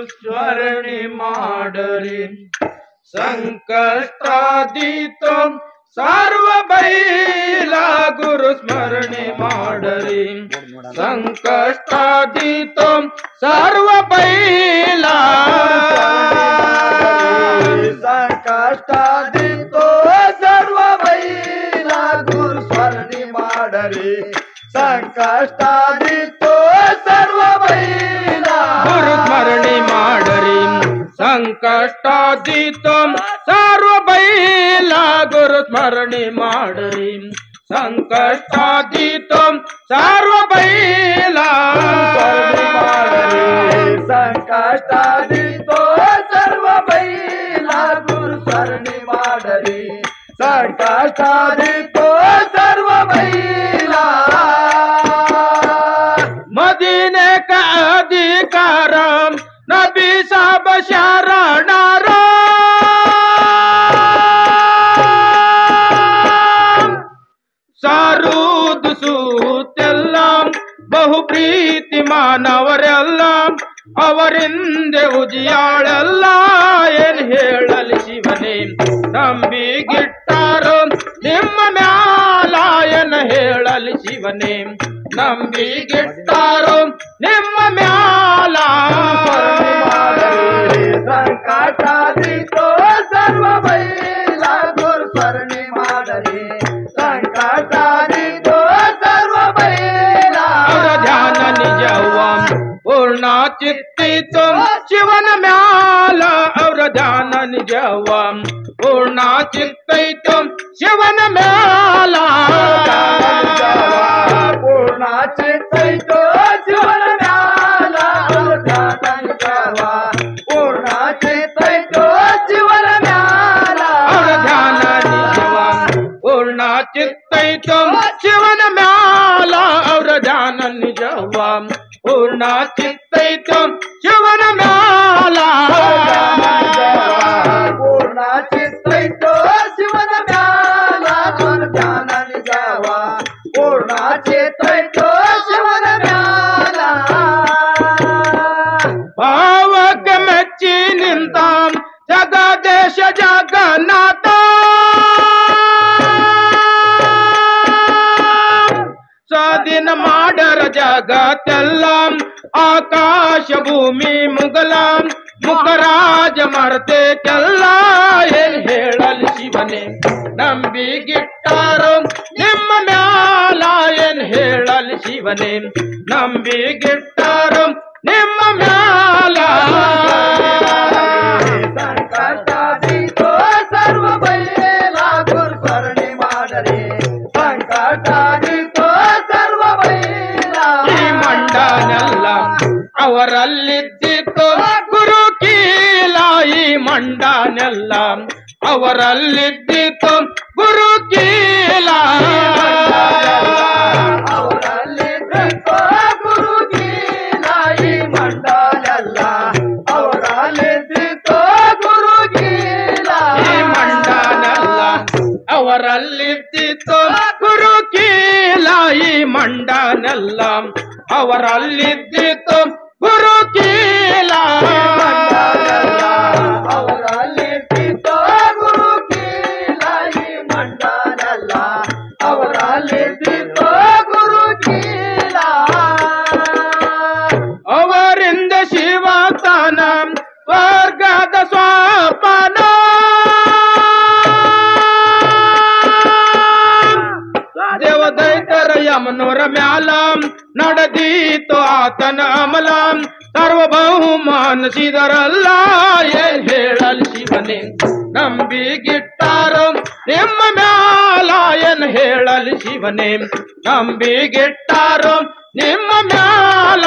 ಸ್ಮರಣೆ ಮಾಡರಿ ಸಂಕಷ್ಟಾದೀತ ಸರ್ವ ಬೈಲ ಗುರು ಸ್ಮರಣೆ ಮಾಡರಿ ಸಂಕಷ್ಟಾದೀತ ಸರ್ವ ಬೈಲ ಸಂಕಷ್ಟಾದಿತ್ತೋ ಸರ್ವ ಬೈಲ ಗುರು ಸ್ಮರಣೆ ಮಾಡರಿ ಸಂಕಷ್ಟಾದಿತ್ತೋ ಸರ್ವ ಬೈಲ ಗುರು ಸ್ಮರಣೆ ಮಾಡರಿ ಸಂಕಷ್ಟಾದೀತ ಸರ್ವ ಬೈಲ ಗುರು ಸ್ಮರಣೆ ಮಾಡರಿ ಸಂಕಷ್ಟಾದೀತ ಸರ್ವ ಬೈಲ ಸಂಕಷ್ಟಾದಿತ್ತೋ ಸರ್ವ ಬೈಲ ಗುರು ಸ್ಮರಣೆ ಮಾಡರಿ ಸಂಕಷ್ಟಾದಿತ್ತೋ ಸರ್ವ ಬೈಲ ಮದೀನೆ का अधिकार नबी साहब शरणर ಸಾರುದು ಸೂತೆಲ್ಲ ಬಹು ಪ್ರೀತಿ ಮಾನವರೆಲ್ಲ ಅವರಿಂದೆ ಉಜಿಯಾಳೆಲ್ಲ ಏನ್ ಹೇಳಲಿ ಶಿವನೇ ನಂಬಿಗಿಟ್ಟಾರೋ ನಿಮ್ಮ ಮ್ಯಾಲ ಏನ್ ಹೇಳಲಿ ಶಿವನೇ ನಂಬಿಗಿಟ್ಟಾರೋ ನಿಮ್ಮ ಮ್ಯಾಲ ಸಂಕಟಾದಿತ್ತೋ ಸರ್ವ ಬೈಲ ಗುರು ಸ್ಮರಣೆ ಮಾಡರಿ ಸಂಕಟಾದಿತ್ತೋ ಸರ್ವ ಬೈಲ ಅವರ ಧ್ಯಾನ ನಿಜವ ಪೂರ್ಣ ಚಿತ್ತಿತು ಶಿವನ ಮ್ಯಾಲ ಅವರ ಧ್ಯಾನ ನಿಜವ ಪೂರ್ಣ ಚಿತ್ತೈತು ಶಿವನ ಮ್ಯಾಲ ಪೂರ್ಣ ಚಿತ್ತೈತೋ ಶಿವನ ಮ್ಯಾಲ ಧ್ಯಾನ ಪೂರ್ಣ ಚಿತ್ತೈತೋ ಶಿವನ ಮ್ಯಾಲ ಅವರ ಧ್ಯಾನ ನಿಜವ ಪೂರ್ಣ ಚಿತ್ತೈತು ಶಿವನ ಮ್ಯಾಲ ಅವರ ಧ್ಯಾನ ನಿಜವ ಪೂರ್ಣ ಚಿತ್ತೈತು ಶಿವನ ಮ್ಯಾಲ ಪೂರ್ಣ ಚಿತ್ತೈತೋ ಶಿವನ ಮ್ಯಾಲ ಧ್ಯಾನ ನಿಜವ ಪೂರ್ಣ ಚಿತ್ತೈತೋ ಶಿವನ ಮ್ಯಾಲ ಭಾವಕ್ಕೆ ಮೆಚ್ಚಿ ನಿಂತ ಜಗದೇಶ ಜಗನ್ನಾಥ ಸ್ವಾಧೀನ ಮಾಡರ ಜಗತ್ತೆಲ್ಲ ಆಕಾಶ ಭೂಮಿ ಮುಗಲ ಮುಖರಾಜ ಮರತೆ ಕೆಲ್ಲ ಏನ್ ಹೇಳಲಿ ಶಿವನೇ ನಂಬಿಗಿಟ್ಟಾರೋ ನಿಮ್ಮ ಮ್ಯಾಲ ಏನ್ ಹೇಳಲಿ ಶಿವನೇ ನಂಬಿಗಿಟ್ಟಾರೋ ನಿಮ್ಮ ಮ್ಯಾಲ ಸಂಕಟಾದಿತೋ ಸರ್ವ ಬೈಲ ಗುರು ಸ್ಮರಣೆ ಮಾಡರಿ ಸಂಕಟಾದಿತೋ ಸರ್ವ ಬೈಲ ಈ ಮಂಡನೆಲ್ಲ ಅವರಲ್ಲಿದ್ದಿತ್ತು ಗುರು ಕೀಲ ಈ ಮಂಡನೆಲ್ಲ ಅವರಲ್ಲಿದ್ದಿತ್ತು ಗುರು ಕೀಲ ಅವರಲ್ಲಿ ಬಿಟ್ಟು ಗುರು ಗೀಲಾಯಿ ಮಂಡಲೆಲ್ಲ ಅವರಲ್ಲಿ ಬಿಟ್ಟು ಗುರು ಈ ಮಂಡನೆಲ್ಲ ಅವರಲ್ಲಿದ್ದಿತ್ತು ಗುರು ಕೀಲ ಈ ಮಂಡನೆಲ್ಲ ಅವರಲ್ಲಿದ್ದಿತ್ತು ಗುರು ಕೀಲ ಅವರಲ್ಲಿ ಬಿಟ್ಟು ಗುರು ಗೀಲಾಯಿ ಮಂಡಲೆಲ್ಲ ಅವರಲ್ಲಿ ಬಿಟ್ಟು ಗುರು ಗೀಲ ಅವರಿಂದ ಶಿವತನ ಸ್ವರ್ಗದ ಸ್ವಪ್ನ ದೇವದೈತರ ಯಮನೂರ ಮ್ಯಾಲ ನಡೆದೀತು ಆತನ ಅಮಲ ಸರ್ವಬಹುಮಾನಸಿದರಲ್ಲ ಏನ್ ಹೇಳಲಿ ಶಿವನೇ ನಂಬಿಗಿಟ್ಟಾರೋ ನಿಮ್ಮ ಮ್ಯಾಲ ಏನ್ ಹೇಳಲಿ ಶಿವನೇ ನಂಬಿಗಿಟ್ಟಾರೋ ನಿಮ್ಮ ಮ್ಯಾಲ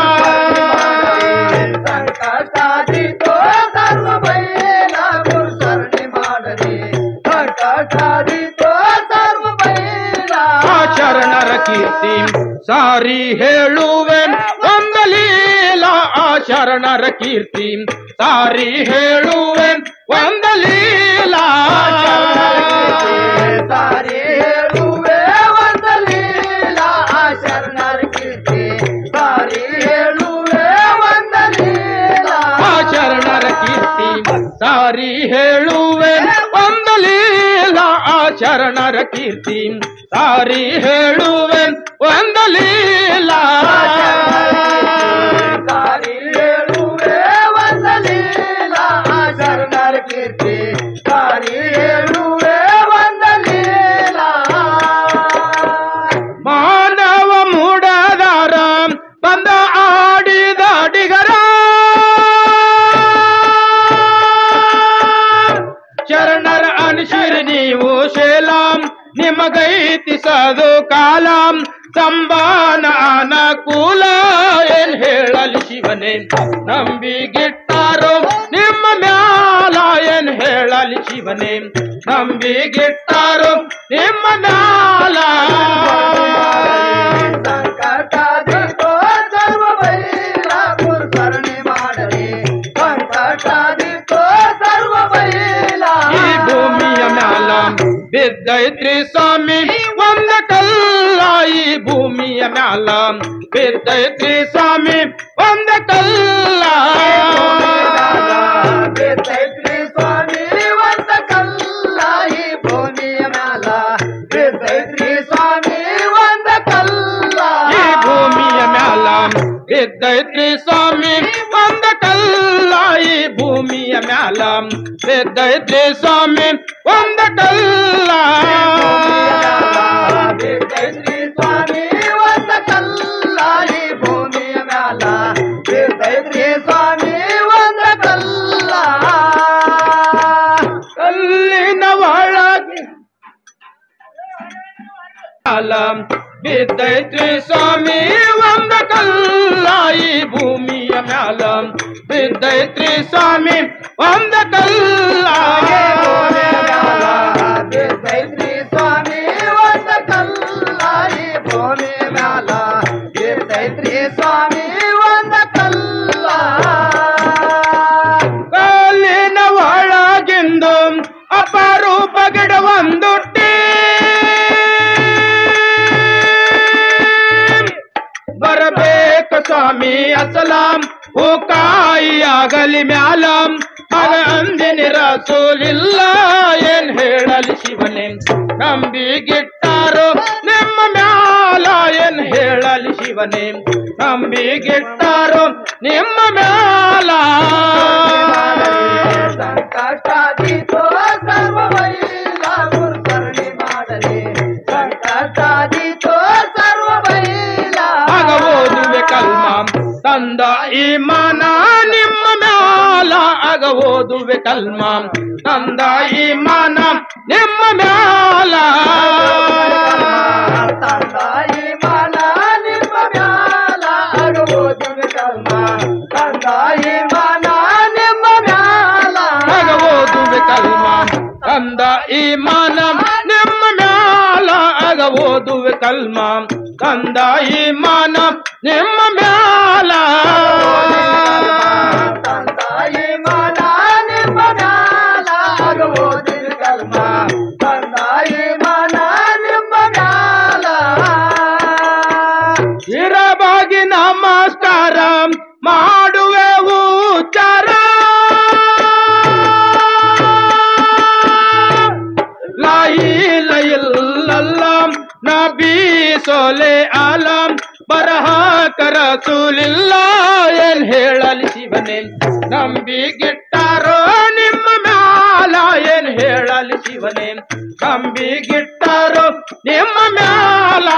ಸಂಕಟಾದಿತೋ ಸರ್ವ ಬೈಲ ಗುರು ಸರಣಿ ಮಾಡರಿ ಸಂಕಟಾದಿತೋ ಸರ್ವ ಬೈಲ ಆ ಶರಣರ ಕೀರ್ತಿ ಸಾರಿ ಹೇಳುವೆ ಒಂದಲೀಲ ಆ ಶರಣರ ಕೀರ್ತಿ ಸಾರಿ ಹೇಳುವೆ ಒಂದಲೀಲ ಸಾರಿ ಹೇಳುವೆ ಒಂದಲೀಲ ಆ ಶರಣರ ಕೀರ್ತಿ ಸಾರಿ ಹೇಳುವೆ ಒಂದಲೀಲ ಆ ಸಾರಿ ಹೇಳುವೆ ಒಂದು ಲೀಲಾ ಆ ಶರಣರ ಕೀರ್ತಿ ಸಾರಿ ಹೇಳುವೆ ಒಂದು ಲೀಲಾ ಸಾರಿ ಹೇಳುವೆ ವಂದಲೀಲ ಶರಣರ ಕೀರ್ತಿ ಸಾರಿ ಹೇಳುವೆ ವಂದಲೀಲ ಮಾನವ ಮೂಡದಾರ ಬಂದ ಆಡಿದ ಡಿಗರ ಶರಣರ ಅನುಶಿರಿ ನೀವು ಶೇಲಾಂ ನಿಮಗೈತಿ ಸದು ಕಾಲಂ ಸಂಬಾನ ಅನಕೂಲ ಏನ್ ಹೇಳಲಿ ಶಿವನೇ ನಂಬಿಗಿಟ್ಟಾರೋ ನಿಮ್ಮ ಮ್ಯಾಲ ಏನ್ ಹೇಳಲಿ ಶಿವನೇ ನಂಬಿಗಿಟ್ಟಾರೋ ನಿಮ್ಮ ಮ್ಯಾಲ ಸಂಕಟಾದಿತೋ ಸರ್ವ ಬೈಲ ಗುರುಸರಣಿ ಮಾಡಲಿ ಸಂಕಟಾದಿತೋ ಸರ್ವ ಬೈಲ ಈ ಭೂಮಿಯ ಮ್ಯಾಲ ಬಿದ್ದೈತ್ರಿ ಸ್ವಾಮಿ ಒಂದ ಕಲ್ಲ ಈ ಭೂಮಿಯ ಮ್ಯಾಲ ಬಿದ್ದೈತ್ರಿ ಸ್ವಾಮಿ ಒಂದ ಕಲ್ಲ ಬಿದ್ದೈತ್ರಿ ಸ್ವಾಮಿ ಒಂದ ಕಲ್ಲ ಈ ಭೂಮಿಯ ಮ್ಯಾಲ ಬಿದ್ದೈತ್ರಿ ಸ್ವಾಮಿ ಒಂದ ಕಲ್ಲ ಈ ಭೂಮಿಯ ಮ್ಯಾಲ ಬಿದ್ದೈತ್ರಿ ಸ್ವಾಮಿ ಒಂದ ಕಲ್ಲ ಈ ಭೂಮಿಯ ಮ್ಯಾಲ ಬಿದ್ದೈತ್ರಿ ಸ್ವಾಮಿ ಒಂದ ಕಲ್ಲ ಬಿದ್ದೈತ್ರಿ ಸ್ವಾಮಿ ಒಂದ ಕಲ್ಲ ಈ ಭೂಮಿಯ ಮ್ಯಾಲ ಬಿದ್ದೈತ್ರಿ ಸ್ವಾಮಿ ಒಂದ ಕಲ್ಲ ಕಲ್ಲಿನ ಒಳಗೆ ಕಾಲ ಬಿದ್ದೈತ್ರಿ ಸ್ವಾಮಿ ಒಂದ ಕಲ್ಲ ಈ ಭೂಮಿಯ ಮ್ಯಾಲ ಬಿದ್ದೈತ್ರಿ ಸ್ವಾಮಿ ಒಂದ ಕಲ್ಲ ಬಿದ್ದೈತ್ರಿ ಸ್ವಾಮಿ ಒಂದ ಕಲ್ಲ ಈ ಭೂಮಿಯ ಮ್ಯಾಲ ಬಿದ್ದೈತ್ರಿ ಸ್ವಾಮಿ ಒಂದ ಕಲ್ಲ ಕಲ್ಲಿನ ಒಳಗಿಂದು ಅಪರೂಪ ಗಿಡ ಒಂದುಟ್ಟಿ ಬರಬೇಕು ಸ್ವಾಮಿ ಅಸಲಾಂ ಓ ಕಾಯಿಯಾಗಲಿ ಮ್ಯಾಲಂ ಮಗ ಅಂದಿನ ರಸೂಲಿಲ್ಲ ಏನ್ ಹೇಳಲಿ ಶಿವನೇ ನಂಬಿಗಿಟ್ಟಾರೋ ನಿಮ್ಮ ಮ್ಯಾಲ ಏನ್ ಹೇಳಲಿ ಶಿವನೇ ನಂಬಿಗಿಟ್ಟಾರೋ ನಿಮ್ಮ ಮ್ಯಾಲ ಸಂಕಟಾದಿತೋ ಸರ್ವ ಬೈಲ ಗುರುಸರಣಿ ಮಾಡಲಿ ಸಂಕಟಾದಿತೋ ಸರ್ವ ಬೈಲ ಆಗ ಓದುವೆ ಕಲ್ಮ ತಂದ ಈ ಮಾನ ನಿಮ್ಮ ಮ್ಯಾಲ ಆಗ ಓದುವೆ ಕಲ್ಮ ತಂದ ಈ ಮಾನ ನಿಮ್ಮ ಮ್ಯಾಲ ತಂದಾಯಿ ಮಾನ ನಿಮ್ಮ ಮ್ಯಾಲ ಅಗಬೋದುವೆ ಕರ್ಮ ತಂದಾಯಿ ಮಾನ ನಿಮ್ಮ ಮ್ಯಾಲ ಆಗ ಓದುವೆ ಕಲ್ಮ ತಂದ ಈ ಮಾನ ನಿಮ್ಮ ಮ್ಯಾಲ ಆಗ ಓದುವೆ ಕಲ್ಮ ತಂದ ಈ ಮಾನ ನಿಮ್ಮ ಮ್ಯಾಲ ತಂದಾಯಿ ಮಾನ ನಿಮ್ಮ ಮ್ಯಾಲ ಅಗಬೋದುವೆ ಕರ್ಮ ತಂದಾಯಿ ಮಾನ ನಿಮ್ಮ ಮ್ಯಾಲ ಇರಬಾಗಿ ನಮಸ್ಕಾರ ಮಾಡುವೆ ಉಚ್ಚಾರ ಲಾಯಿಲ ಇಲ್ಲಲ್ಲ ನಬಿ ಸೋಲೆ ಆಲಂ ಬರಹ ಕರಸೂಲಿಲ್ಲ ಏನ್ ಹೇಳಲಿ ಶಿವನೇ ನಂಬಿಗಿಟ್ಟಾರೋ ನಿಮ್ಮ ಮ್ಯಾಲ ಏನ್ ಹೇಳಲಿ ಶಿವನೇ ನಂಬಿಗಿಟ್ಟಾರೋ ನಿಮ್ಮ ಮ್ಯಾಲ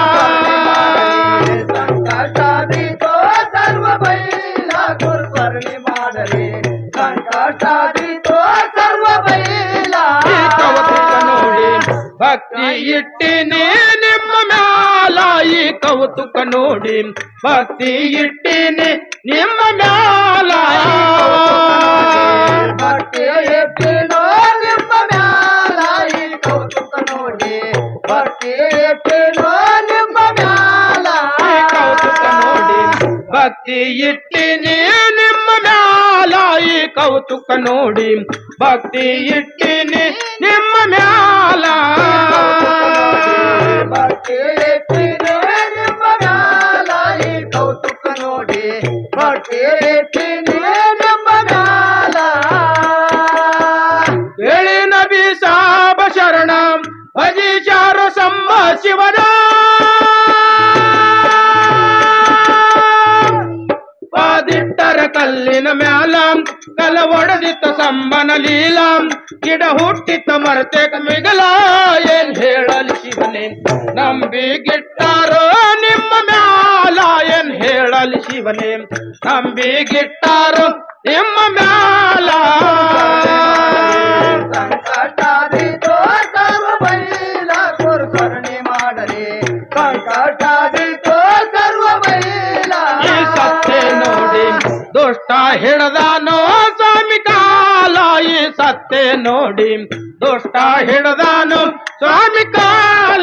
ಸಂಕಟಾದಿತೋ ಸರ್ವ ಬೈಲ ಗುರುಸ್ಮರಣೆ ಮಾಡಲಿ ಸಂಕಟಾದಿತೋ ಸರ್ವ ಬೈಲ ಈ ಕೌತುಕ ನೋಡಿ ಭಕ್ತಿ ಇಟ್ಟಿನಿ ನಿಮ್ಮ ಮ್ಯಾಲ ಈ ಕೌತುಕ ನೋಡಿ ಭಕ್ತಿ ಇಟ್ಟಿನಿ ನಿಮ್ಮ ಮ್ಯಾಲ ಭಕ್ತಿ ಎತ್ತಿನೋ ನಿಮ್ಮ ಮ್ಯಾಲ ಈ ಕೌತುಕ ನೋಡಿ ಭಕ್ತಿ ಎತ್ತಿನೋ ನಿಮ್ಮ ಮ್ಯಾಲ ಈ ಕೌತುಕ ನೋಡಿ ಭಕ್ತಿ ಇಟ್ಟಿನಿ ನಿಮ್ಮ ಮ್ಯಾಲ ಈ ಕೌತುಕ ನೋಡಿ ಭಕ್ತಿ ಇಟ್ಟಿನಿ ನಿಮ್ಮ ಮ್ಯಾಲ ಭಕ್ತಿ ಎತ್ತಿನೋ ನಿಮ್ಮ ಮ್ಯಾಲ ಈ ಕೌತುಕ ನೋಡಿ ಭಕ್ತಿ ಎತ್ತಿನೋ ನಿಮ್ಮ ಮ್ಯಾಲ ಶಿವನ ಪಾದಿಟ್ಟರ ಕಲ್ಲಿನ ಮ್ಯಾಲ ಕಲ ಒಡೆದಿತ್ತ ಸಂಬನ ಲೀಲ ಗಿಡ ಹುಟ್ಟಿತ್ತ ಮರತೆಕ ಮಿಗಲ ಏನ್ ಹೇಳಲಿ ಶಿವನೇ ನಂಬಿ ಗಿಟ್ಟಾರೋ ನಿಮ್ಮ ಮ್ಯಾಲ ಏನ್ ಹೇಳಲಿ ಶಿವನೇ ನಂಬಿ ಗಿಟ್ಟಾರೋ ನಿಮ್ಮ ಮ್ಯಾಲ ಸಂಕಟಾದಿತೋ ಸರ್ವ ಬೈಲ ಗುರು ಸರಣಿ ಮಾಡಲಿ ಸಂಕಟಾದಿತೋ ಸರ್ವ ಬೈಲ ಈ ಸತ್ಯ ನೋಡಿ ದುಷ್ಟ ಹಿಡದಾನೋ ಸ್ವಾಮಿ ಕಾಲ ಈ ಸತ್ಯ ನೋಡಿ ದುಷ್ಟ ಹಿಡದಾನೋ ಸ್ವಾಮಿ ಕಾಲ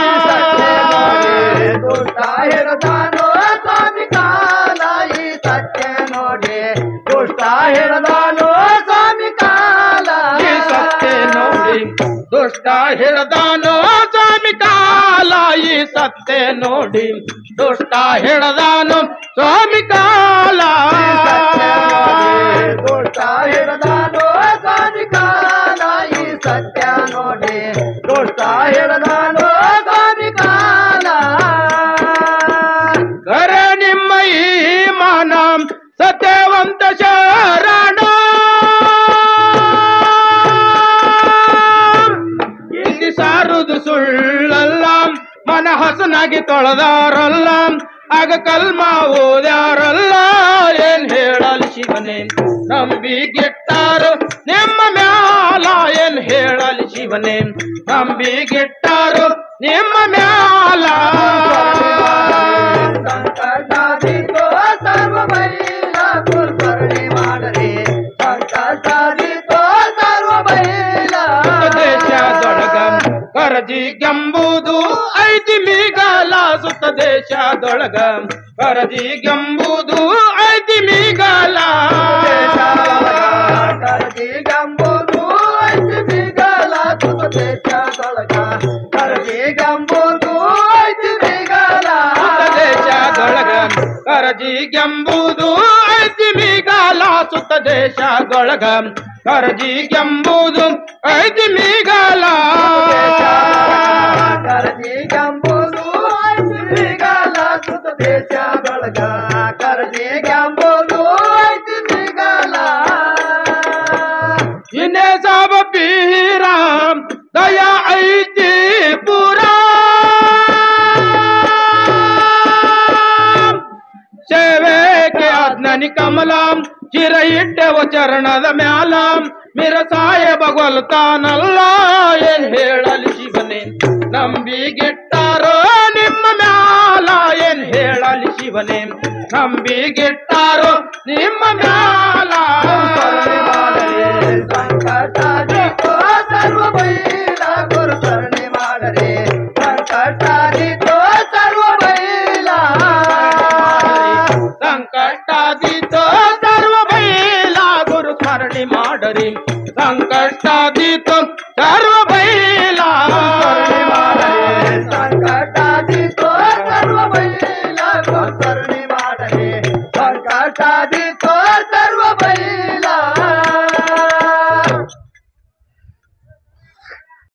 ದುಷ್ಟ ಹಿಡದಾನೋ ಸ್ವಾಮಿ ಕಾಲ ಈ ಸತ್ಯ ನೋಡಿ ದುಷ್ಟ ಹಿಡದಾನೋ ಸ್ವಾಮಿ ಕಾಲ ಈ ಸತ್ಯ ನೋಡಿ ದುಷ್ಟ ಹಿಡದಾನೋ ಸ್ವಾಮಿ ಕಾಲ ಈ ಸತ್ಯ ನೋಡಿ ದುಷ್ಟ ಹಿಡದಾನೋ ಸ್ವಾಮಿ ಕಾಲ ದುಷ್ಟ ಹಿಡದಾನೋ ಸ್ವಾಮಿ ಕಾಲ ಈ ಸತ್ಯ ನೋಡಿ ದುಷ್ಟ ಹಿಡದಾನೋ ಸ್ವಾಮಿ ಕಾಲ ಕರ ನಿಮ್ಮ ಈ ಮಾನ ಸತ್ಯವಂತ ಶರಣ ಇಲ್ಲಿ ಸಾರುದು ಸುಳ್ಳಲ್ಲ ಮನ ಹಸನಾಗಿ ತೊಳೆದಾರಲ್ಲ ಆಗ ಕಲ್ಮ ಓದ್ಯಾರಲ್ಲ ಏನ್ ಹೇಳಲಿ ಶಿವನೇ ನಂಬಿ ಗೆಟ್ಟಾರು ನಿಮ್ಮ ಮ್ಯಾಲ ಏನ್ ಹೇಳಲಿ ಶಿವನೇ ನಂಬಿ ಗೆಟ್ಟಾರು ನಿಮ್ಮ ಮ್ಯಾಲ ಸಂಕಟಾದಿತೋ ಸರ್ವ ಬೈಲ ಕುಲ್ಕರ್ಣಿ ಮಾಡಲಿ ಸಂಕಟಾದಿತೋ ಸರ್ವ ಬೈಲ ದೇಶದೊಳಗ ಕರಜಿ ಗಂಬುದು ಐತಿ ಮೀಗಲ ಸುತ್ತ ದೇಶದೊಳಗ ಕರಜಿ ಗಂಬುದು ಐತಿ ಮೀಗಲ ಕರಗಿ ಗಂಬುದು ಐತಿ ಬಿಗಲ ಸುತ ದೇಶದೊಳಗ ಕರಗಿ ಗಂಬುದು ಐತಿ ಬಿಗಲ ಸುತ್ತ ದೇಶದೊಳಗ ಕರಜಿ ಗಂಬುದು ಐತಿ ಮೀಗಲ ಸುತ್ತ ದೇಶದೊಳಗ ಕರಜಿ ಗಂಬುದು ಐತಿ ಮೀಗಲ ಕರಗಿ ಗಂಬುದು ಐತಿ ಬಿಗಲ ಸುತ ದೇಶದೊಳಗ ಕರಗಿ ಗಂಬುದು ಐತಿ ಬಿಗಲ ಇನ್ನೇ ಸಾಬ ಪೀರ ದಯಾ ಐತಿ ಪೂರ ಸೇವೆಗೆ ಆಜ್ಞಾನಿ ಕಮಲ ಚಿರ ಇಟ್ಟೆವ ಚರಣದ ಮ್ಯಾಲ ಮಿರ ಸಾಯಬ ಗೊಲ್ತಾನಲ್ಲ ಏನ್ ಹೇಳಲಿ ಶಿವನೇ ನಂಬಿ ಗಿಟ್ಟಾರೋ ನಿಮ್ಮ ಮ್ಯಾಲ ಏನ್ ಹೇಳಲಿ ಶಿವನೇ ನಂಬಿ ಗಿಟ್ಟಾರೋ ನಿಮ್ಮ ಮ್ಯಾಲ